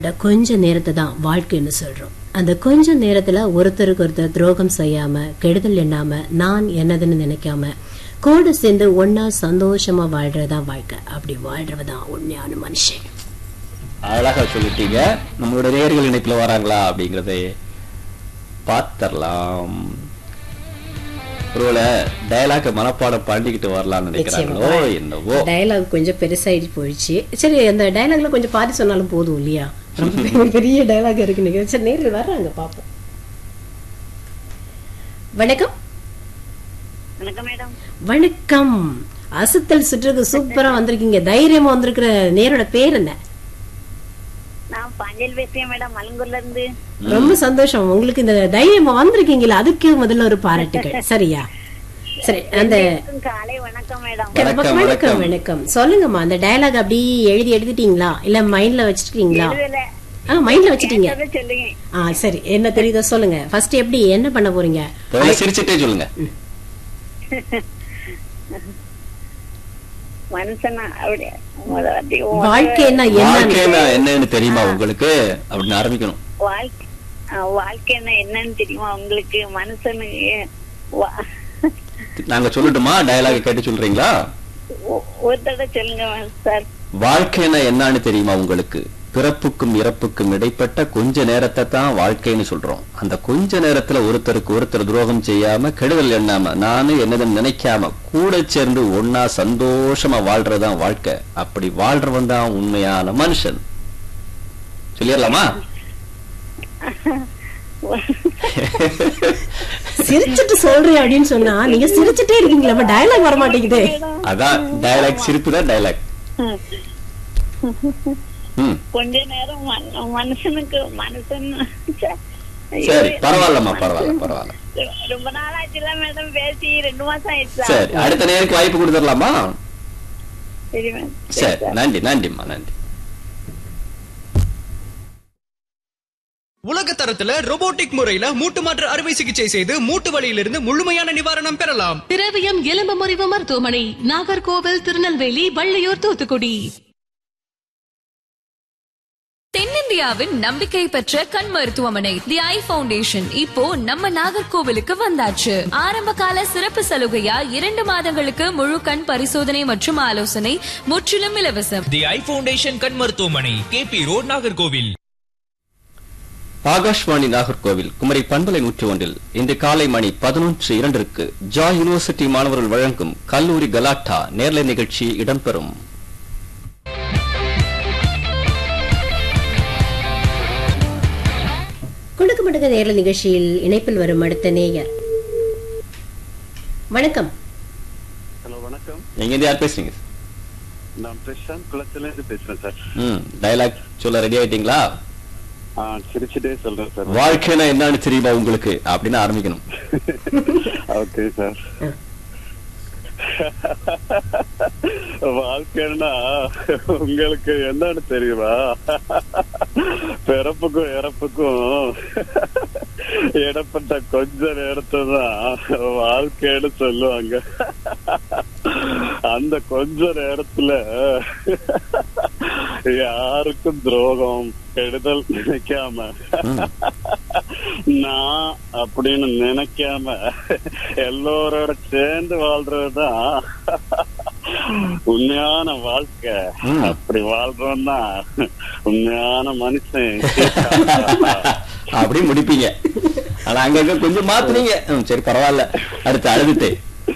இந்த கொஞ்ச நேரத்தை தான் வாழ்க்கைன்னு சொல்றோம் அந்த கொஞ்ச நேரத்துல ஒருத்தருக்கு ஒருத்தர் துரோகம் செய்யாம கெடுதல் எண்ணாம நான் என்னதுன்னு நினைக்காம கூட சேர்ந்து ஒன்னா சந்தோஷமா வாழ்றதுதான் வாழ்க்கை அப்படி வாழ்றவதான் உண்மையான மனுஷன் அழகா சொல்லிட்டீங்க நம்மளோட நேர்கள் இணைப்புல வராங்களா அப்படிங்கறதை பார்த்தரலாம் ஒருவேளை டயலாக் மனப்பாடம் பண்ணிக்கிட்டு வரலாம்னு நினைக்கிறாங்களோ என்னவோ டயலாக் கொஞ்சம் பெருசாயிட்டு போயிடுச்சு சரி அந்த டயலாக்ல கொஞ்சம் பாதி சொன்னாலும் போதும் இல்லையா ரொம்ப பெரிய டயலாக் இருக்கு நினைக்கிறேன் சரி நேரில் வர்றாங்க பாப்போம் வணக்கம் வணக்கம் மேடம் வணக்கம் அசுத்தல் சுற்றுக்கு சூப்பரா வந்திருக்கீங்க தைரியமா வந்திருக்கிற நேரோட பேர் என்ன நான் பாஞ்சல் பேசுறேன் மேடம் மலங்கூர்ல இருந்து ரொம்ப சந்தோஷம் உங்களுக்கு இந்த தைரியமா வந்திருக்கீங்களா அதுக்கு முதல்ல ஒரு பாராட்டுகள் சரியா சரி அந்த எல்லாருக்கும் காலை வணக்கம் மேடம் வணக்கம், வணக்கம் வணக்கம். வணக்கம் சொல்லுங்கம்மா அந்த டயலாக் அப்படி எழுதி எழுதிட்டீங்களா இல்ல மைண்ட்ல வச்சிருக்கீங்களா எழுதல ஆ மைண்ட்ல வச்சிட்டீங்க கேட்டதை சொல்லுங்க ஆ சரி என்ன தெரியுதோ சொல்லுங்க ஃபர்ஸ்ட் எப்படி என்ன பண்ண போறீங்க முதல்ல சிரிச்சுட்டே சொல்லுங்க மனுஷனா அப்படியே முத வாட்டி உன் வாழ்க்கை என்ன என்ன வாழ்க்கைன்னா என்னன்னு தெரியுமா உங்களுக்கு அப்படின்னு ஆரம்பிக்கணும் வாழ்க்கை ஆ, வாழ்க்கை என்ன என்னன்னு தெரியுமா உங்களுக்கு மனுஷனுக்கு வா- நாங்க சொல்லட்டுமா டயலாக் கேட்டு சொல்றீங்களா ஒ- ஒரு தடவை சொல்லுங்க சார் வாழ்க்கைன்னா என்னன்னு தெரியுமா உங்களுக்கு பிறப்புக்கும் இறப்புக்கும் இடைப்பட்ட கொஞ்ச நேரத்தை தான் வாழ்க்கைன்னு சொல்றோம் அந்த கொஞ்ச நேரத்துல ஒருத்தருக்கு ஒருத்தர் துரோகம் செய்யாம கெடுதல் எண்ணாம நானு என்னதுன்னு நினைக்காம கூட சேர்ந்து ஒன்னா சந்தோஷமா வாழ்றதுதான் வாழ்க்கை அப்படி வாழ்றவன் தான் உண்மையான மனுஷன் சொல்லிடலாமா சிரிச்சிட்டு சொல்றேன் அப்படின்னு சொன்னா நீங்க சிரிச்சிட்டே இருக்கீங்களா டயலாக் வர மாட்டேங்குதே அதான் டயலாக் சிரிப்பு தான் டயலாக் ம் கொஞ்ச நேரம் மன- மனுஷனுக்கு மனுஷன் ச்சே. ஐயோ, சரி பரவாயில்லம்மா பரவாயில்ல பரவாயில்ல ரொம்ப நாள் ஆச்சுல மேடம் பேசி ரெண்டு மாசம் ஆயிடுச்சா சரி அடுத்த நேருக்கு வாய்ப்பு கொடுத்துடலாமா சரி மேம் சரி நன்றி நன்றிம்மா நன்றி உலக தரத்துல robotic முறையில மூட்டு மாற்று அறுவை சிகிச்சை செய்து மூட்டு வலியிலிருந்து முழுமையான நிவாரணம் பெறலாம் திரவியம் எலும்பு முறிவு மருத்துவமனை நாகர்கோவில் திருநெல்வேலி வள்ளியூர் தூத்துக்குடி தென்னிந்தியாவின் நம்பிக்கை பெற்ற கண் மருத்துவமனை தி ஐ ஃபவுண்டேஷன் இப்போ நம்ம நாகர்கோவிலுக்கு வந்தாச்சு ஆரம்ப கால சிறப்பு சலுகையா இரண்டு மாதங்களுக்கு முழு கண் பரிசோதனை மற்றும் ஆலோசனை முற்றிலும் இலவசம் தி ஐ ஃபவுண்டேஷன் கண் மருத்துவமனை கேபி ரோட் நாகர்கோவில் ஆகாஷ்வாணி நாகர்கோவில் குமரி பண்பலை நூற்றி ஒன்றில் இன்று காலை மணி பதினொன்று இரண்டிற்கு ஜாய் யூனிவர்சிட்டி மாணவர்கள் வழங்கும் கல்லூரி கலாட்டா நேர்லை நிகழ்ச்சி இடம்பெறும் குடுக்க மடுக்க நேரல நிகழ்ச்சியில் இணைப்பில் வரும் அடுத்த நேயர் வணக்கம் ஹலோ வணக்கம் நீங்க இருந்து யார் பேசுறீங்க நான் பிரசாந்த் குளத்துல இருந்து பேசுறேன் சார் ம் டயலாக் சொல்ல ரெடி ஆயிட்டீங்களா ஆ சிரிச்சுட்டே சொல்றேன் சார் வாழ்க்கைனா என்னன்னு தெரியுமா உங்களுக்கு அப்படின்னு ஆரம்பிக்கணும் ஓகே சார் வாழ்க்கைன்னா உங்களுக்கு என்னன்னு தெரியுமா பிறப்புக்கும் இறப்புக்கும் இடப்பட்ட கொஞ்ச நேரத்தை தான் வாழ்க்கைன்னு சொல்லுவாங்க அந்த கொஞ்ச நேரத்துல யாருக்கும் துரோகம் கெடுதல் நினைக்காம நான் அப்படின்னு நினைக்காம எல்லோரோட சேர்ந்து வாழ்றதுதான் உண்மையான வாழ்க்கை ம். அப்படி வாழ்றோம் தான் உண்மையான மனுஷன் அப்படி முடிப்பீங்க ஆனா அங்கங்க கொஞ்சம் மாத்துனீங்க ம், சரி பரவாயில்ல அடுத்து அழுதுட்டே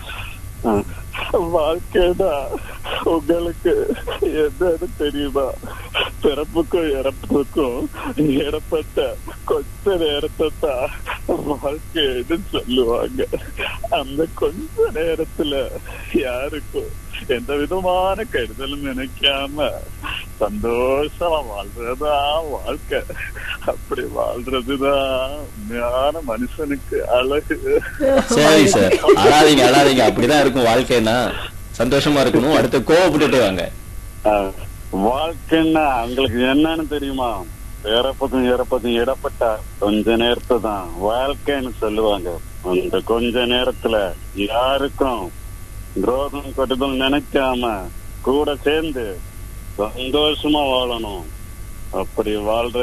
வாழ்க்கைதான் உங்களுக்கு என்னன்னு தெரியுமா பிறப்புக்கும் இறப்புக்கும் இடப்பட்ட கொஞ்ச நேரத்தை தான் வாழ்க்கைன்னு சொல்லுவாங்க அந்த கொஞ்ச நேரத்துல யாருக்கும் எந்த விதமான கெடுதலும் நினைக்காம சந்தோஷமா வாழ்றதுதான் வாழ்க்கை அப்படி வாழ்றதுதான் உண்மையான மனுஷனுக்கு அழகு சரி சார் அழாதீங்க அழாதீங்க அப்படிதான் இருக்கும் வாழ்க்கைன்னா சந்தோஷமா இருக்கணும் அடுத்து கோவப்பட்டுட்டே வாங்க ஆஹ், வாழ்க்கைன்னா உங்களுக்கு என்னன்னு தெரியுமா இறப்பதும் இறப்பதும் இடப்பட்ட கொஞ்ச நேரத்தை தான் வாழ்க்கைன்னு சொல்லுவாங்க அந்த கொஞ்ச நேரத்துல யாருக்கும் துரோகம் கட்டுதல் நினைக்காம கூட சேர்ந்து சந்தோஷமா வாழணும் அப்படி வாழ்ற